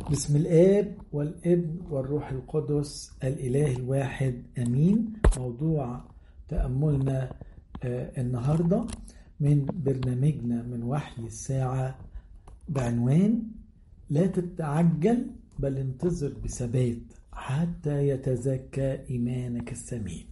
بسم الآب والابن والروح القدس الإله الواحد أمين موضوع تأملنا آه، النهاردة من برنامجنا من وحي الساعة بعنوان لا تتعجل بل انتظر بثبات حتى يتزكى إيمانك السمين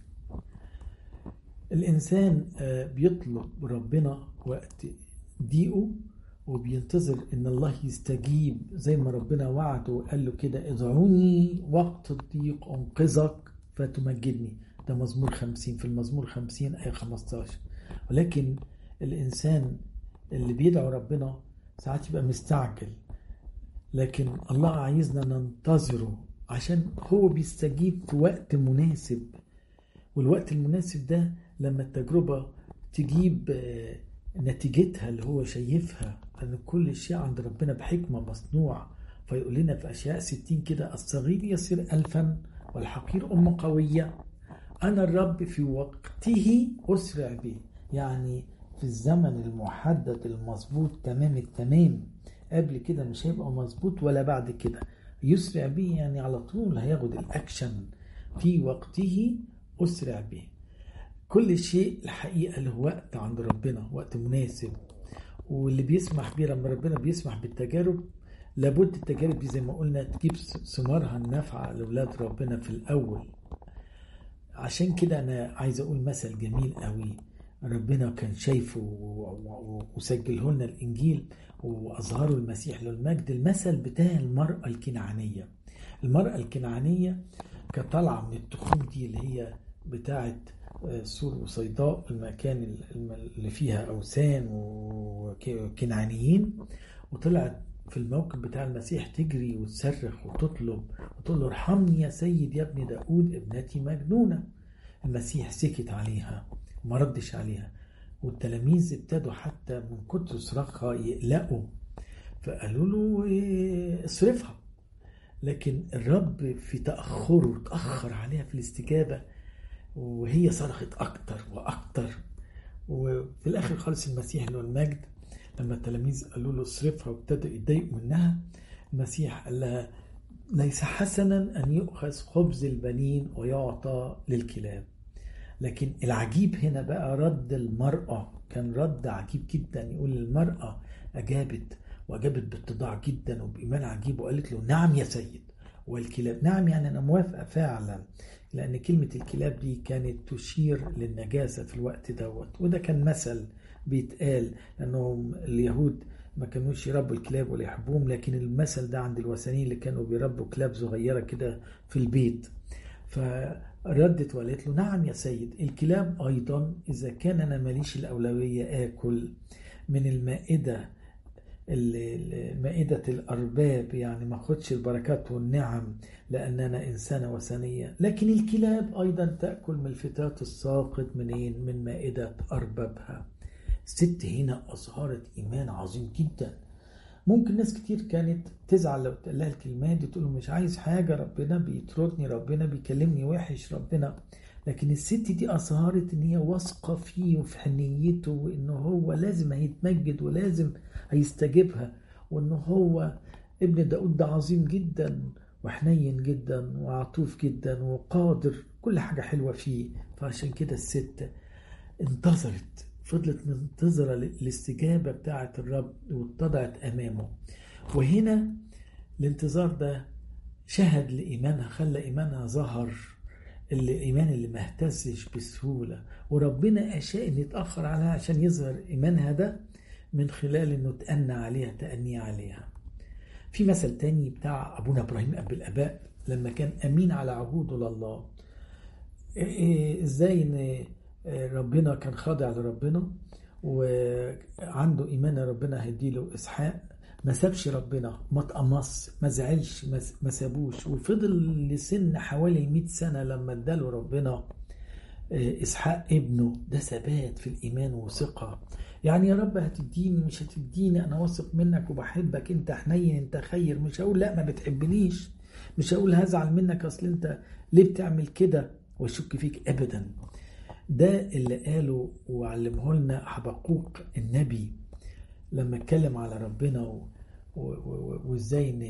الإنسان آه، بيطلب ربنا وقت ضيقه وبينتظر ان الله يستجيب زي ما ربنا وعده وقال له كده ادعوني وقت الضيق انقذك فتمجدني ده مزمور خمسين في المزمور خمسين آية 15 ولكن الإنسان اللي بيدعو ربنا ساعات يبقى مستعجل لكن الله عايزنا ننتظره عشان هو بيستجيب في وقت مناسب والوقت المناسب ده لما التجربة تجيب آه، نتيجتها اللي هو شايفها أن كل شيء عند ربنا بحكمة مصنوع فيقول لنا في أشياء ستين كده الصغير يصير ألفا والحقير أم قوية أنا الرب في وقته أسرع به يعني في الزمن المحدد المظبوط تمام التمام قبل كده مش هيبقى مظبوط ولا بعد كده يسرع به يعني على طول هياخد الأكشن في وقته أسرع به كل شيء الحقيقة له وقت عند ربنا وقت مناسب واللي بيسمح بيه لما ربنا بيسمح بالتجارب لابد التجارب دي زي ما قلنا تجيب ثمارها النافعة لأولاد ربنا في الأول عشان كده أنا عايز أقول مثل جميل قوي ربنا كان شايفه وسجله لنا الإنجيل وأظهره المسيح له المجد المثل بتاع المرأة الكنعانية المرأة الكنعانية كانت طالعة من التخوم دي اللي هي بتاعت سور وصيداء المكان اللي فيها أوثان وكنعانيين وطلعت في الموكب بتاع المسيح تجري وتصرخ وتطلب وتقول له ارحمني يا سيد يا ابن داود ابنتي مجنونة المسيح سكت عليها وما ردش عليها والتلاميذ ابتدوا حتى من كتر صراخها يقلقوا فقالوا له إيه، اصرفها لكن الرب في تأخره تأخر عليها في الاستجابة وهي صرخت أكتر وأكتر وفي الآخر خالص المسيح له المجد لما التلاميذ قالوا له اصرفها وابتدوا يتضايقوا منها المسيح قال لها ليس حسنا أن يؤخذ خبز البنين ويعطى للكلاب لكن العجيب هنا بقى رد المرأة كان رد عجيب جدا يقول المرأة أجابت وأجابت باتضاع جدا وبإيمان عجيب وقالت له نعم يا سيد والكلاب نعم يعني أنا موافقة فعلا لأن كلمة الكلاب دي كانت تشير للنجاسة في الوقت دوت وده كان مثل بيتقال لأنهم اليهود ما كانوش يربوا الكلاب ولا يحبوهم لكن المثل ده عند الوثنيين اللي كانوا بيربوا كلاب صغيرة كده في البيت فردت وقالت له نعم يا سيد الكلاب أيضا إذا كان أنا ماليش الأولوية آكل من المائدة مائدة الأرباب يعني ما أخدش البركات والنعم لأن أنا إنسانة وثنية لكن الكلاب أيضا تأكل من الفتات الساقط منين من مائدة أربابها الست هنا أظهرت إيمان عظيم جدا ممكن ناس كتير كانت تزعل لو تقول لها الكلمات دي تقول مش عايز حاجة ربنا بيطردني ربنا بيكلمني وحش ربنا لكن الست دي أظهرت إن هي واثقة فيه وفي حنيته وإن هو لازم هيتمجد ولازم هيستجيبها وإن هو ابن داود ده عظيم جدا وحنين جدا وعطوف جدا وقادر كل حاجة حلوة فيه فعشان كده الست انتظرت فضلت منتظرة الاستجابة بتاعة الرب واتضعت أمامه وهنا الانتظار ده شهد لإيمانها خلى إيمانها ظهر الإيمان اللي ما اهتزش بسهولة وربنا أشاء إن يتأخر عليها عشان يظهر إيمانها ده من خلال إنه تأنى عليها تأني عليها في مثل تاني بتاع أبونا إبراهيم أب الآباء لما كان أمين على عهوده لله إزاي إن ربنا كان خاضع لربنا وعنده إيمان ربنا هيديله إسحاق ما سابش ربنا ما تقمص ما زعلش ما سابوش وفضل لسن حوالي 100 سنة لما اداله ربنا إسحاق ابنه ده ثبات في الإيمان وثقة يعني يا رب هتديني مش هتديني أنا واثق منك وبحبك أنت حنين أنت خير مش هقول لا ما بتحبنيش مش هقول هزعل منك أصل أنت ليه بتعمل كده واشك فيك أبدا ده اللي قاله وعلمه لنا حبقوق النبي لما اتكلم على ربنا وازاي ان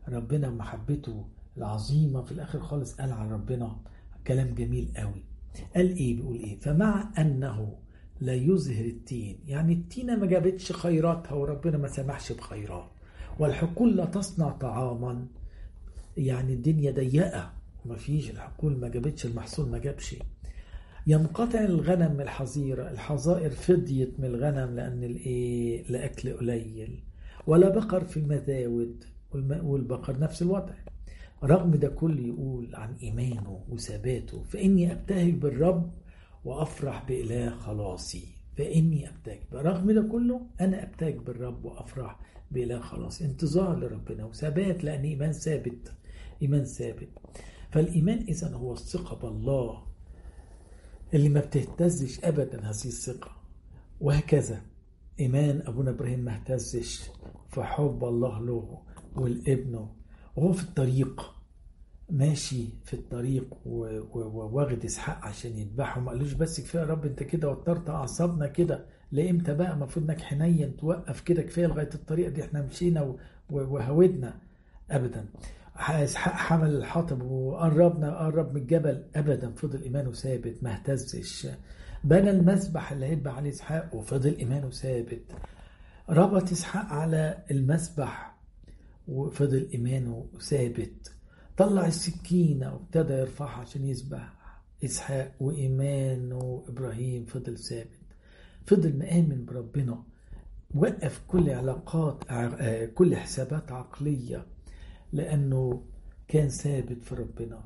ربنا محبته العظيمة في الآخر خالص قال عن ربنا كلام جميل قوي قال إيه بيقول إيه فمع أنه لا يظهر التين يعني التينة ما جابتش خيراتها وربنا ما سمحش بخيرات والحقول لا تصنع طعاما يعني الدنيا ضيقة ما فيش الحقول ما جابتش المحصول ما جابش ينقطع الغنم من الحظيرة الحظائر فضيت من الغنم لأن الإيه الأكل قليل ولا بقر في المذاود والبقر نفس الوضع رغم ده كله يقول عن إيمانه وثباته فإني أبتهج بالرب وأفرح بإله خلاصي فإني أبتهج رغم ده كله أنا أبتهج بالرب وأفرح بإله خلاصي انتظار لربنا وثبات لأن إيمان ثابت إيمان ثابت فالإيمان إذا هو الثقة بالله اللي ما بتهتزش أبدا هذه الثقة وهكذا إيمان أبونا إبراهيم ما اهتزش في حب الله له والابنه وهو في الطريق ماشي في الطريق وواخد اسحاق عشان يذبحه ما قالوش بس كفايه يا رب انت كده وترت اعصابنا كده لامتى بقى المفروض انك حنين توقف كده كفايه لغايه الطريق دي احنا مشينا وهودنا ابدا اسحاق حمل الحطب وقربنا قرب من الجبل ابدا فضل ايمانه ثابت ما اهتزش بنى المسبح اللي هيذبح عليه اسحاق وفضل ايمانه ثابت ربط اسحاق على المسبح وفضل ايمانه ثابت طلع السكينه وابتدى يرفعها عشان يذبح اسحاق وايمانه ابراهيم فضل ثابت فضل مآمن بربنا وقف كل علاقات كل حسابات عقليه لأنه كان ثابت في ربنا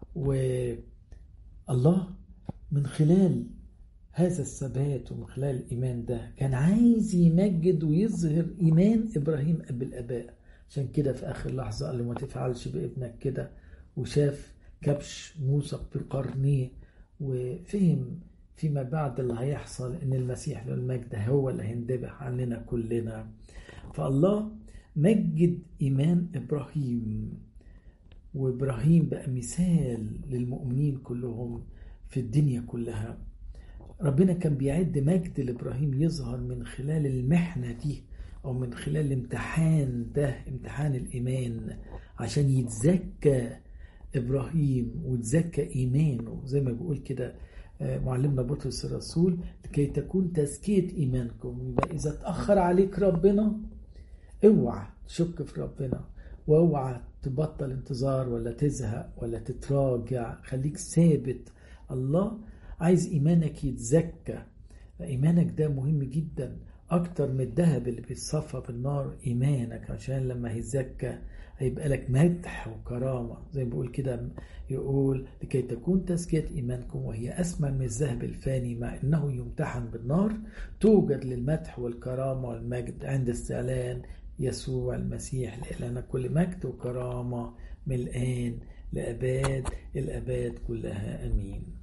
والله من خلال هذا الثبات ومن خلال الإيمان ده كان عايز يمجد ويظهر إيمان إبراهيم أب الآباء عشان كده في آخر لحظة قال له ما تفعلش بابنك كده وشاف كبش موثق بقرنيه وفهم فيما بعد اللي هيحصل ان المسيح له المجد هو اللي هيندبح عننا كلنا فالله مجد إيمان إبراهيم وإبراهيم بقى مثال للمؤمنين كلهم في الدنيا كلها ربنا كان بيعد مجد لإبراهيم يظهر من خلال المحنة دي أو من خلال الامتحان ده امتحان الإيمان عشان يتزكى إبراهيم وتزكى إيمانه زي ما بيقول كده معلمنا بطرس الرسول لكي تكون تزكية إيمانكم يبقى إذا تأخر عليك ربنا اوعى تشك في ربنا واوعى تبطل انتظار ولا تزهق ولا تتراجع خليك ثابت الله عايز ايمانك يتزكى ايمانك ده مهم جدا اكتر من الذهب اللي بيتصفى بالنار ايمانك عشان لما هيتزكى هيبقى لك مدح وكرامه زي ما بيقول كده يقول لكي تكون تزكيه ايمانكم وهي اسمى من الذهب الفاني مع انه يمتحن بالنار توجد للمدح والكرامه والمجد عند استعلان يسوع المسيح لنا كل مجد وكرامة من الآن لأباد الأباد كلها أمين